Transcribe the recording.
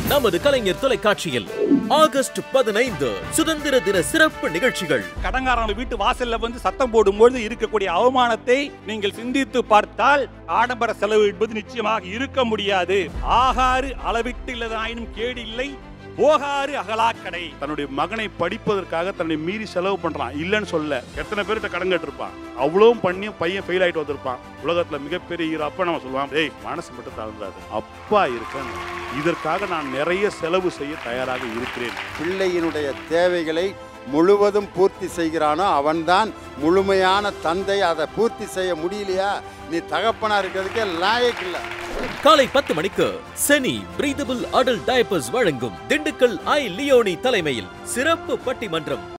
நமது கலைஞர் தொலைக்காட்சியில் ஆகஸ்ட் பதினைந்து சுதந்திர தின சிறப்பு நிகழ்ச்சிகள் கடங்காரங்க வீட்டு வாசல்ல வந்து சத்தம் போடும்போது இருக்கக்கூடிய அவமானத்தை நீங்கள் சிந்தித்து பார்த்தால் ஆடம்பர செலவு என்பது நிச்சயமாக இருக்க முடியாது ஆகாறு அளவிட்டு இல்லதாயினும் கேடு இல்லை போகாறு அகலாக்கடை தன்னுடைய மகனை படிப்பதற்காக தன்னை மீறி செலவு பண்றான் இல்லைன்னு சொல்ல எத்தனை பேர்கிட்ட கடன் கேட்டிருப்பான் அவ்வளவும் பண்ணி பையன் ஃபெயில் ஆயிட்டு வந்திருப்பான் உலகத்துல மிகப்பெரிய ஹீரோ அப்ப நம்ம சொல்லுவான் டேய் மனசு மட்டும் தளர்ந்தாது அப்பா இருக்கேன் இதற்காக நான் நிறைய செலவு செய்ய தயாராக இருக்கிறேன் பிள்ளையினுடைய தேவைகளை முழுவதும் பூர்த்தி செய்கிறானோ அவன்தான் முழுமையான தந்தை அதை பூர்த்தி செய்ய முடியலையா நீ தகப்பனா இருக்கிறதுக்கே லாயக் இல்லை காலை பத்து மணிக்கு செனி பிரீதபிள் அடல் டயப்பர்ஸ் வழங்கும் திண்டுக்கல் ஐ லியோனி தலைமையில் சிறப்பு பட்டிமன்றம்